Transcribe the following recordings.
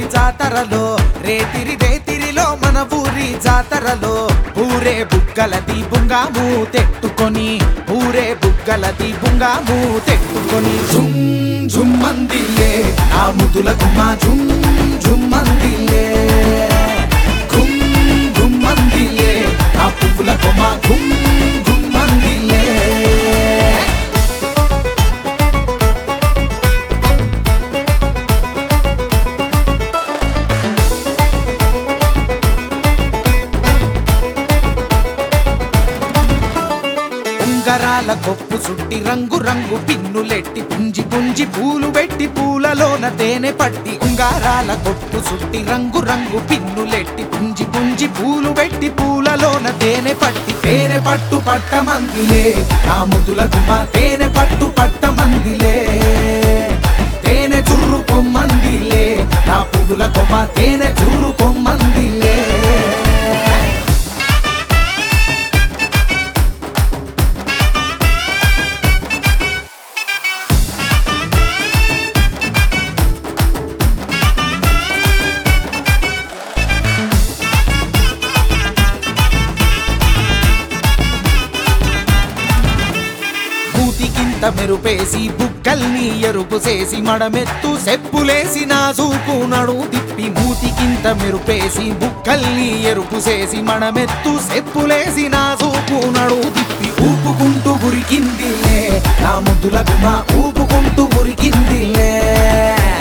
జాతరలో రేతిరి రేతిరిలో మన ఊరి జాతరలో ఊరే బుగ్గలది బుంగాము తెట్టుకొని ఊరే బుగ్గలది బుంగాము తెట్టుకొని జుమ్ జుమ్మందిలే నా ముదుల గుమ్మ జుమ్ జుమ్మందిలే గుమ్ గుమ్మందిలే నా పువ్వుల కొమ్మ గుమ్ గుమ్మందిలే ఉంగరాల కొప్పు చుట్టి రంగు రంగు పిన్నులెట్టి పుంజి పుంజి పూలు పెట్టి పూలలోన తేనె పట్టి ఉంగరాల కొప్పు చుట్టి రంగు రంగు పిన్నులెట్టి పుంజి పుంజి పూలు పెట్టి పూలలోన తేనె పట్టి తేనె పట్టు పట్ట మందిలే నా ముదుల గుమ్మ తేనె పట్టు పట్ట మందిలే తేనె చుర్రు కొమ్మందిలే నా పువ్వుల కొమ్మ తేనె చుర్రు కొమ్మందిలే మూతికింత మెరుపేసి బుక్కల్ని ఎరుపు చేసి మడమెత్తు సెప్పులేసి నా చూపు నడు తిప్పి మూతికింత మెరుపేసి బుక్కల్ని ఎరుపు చేసి మడమెత్తు సెప్పులేసి నా చూపు నడు తిప్పి ఊపుకుంటూ గురికిందిలే నా ముద్దుల గుమ ఊపుకుంటూ గురికిందిలే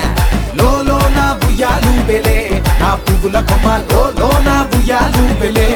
లోలో నా బుయ్యాలు బెలే నా పువ్వుల కొమ్మ లోలో నా బుయ్యాలు బెలే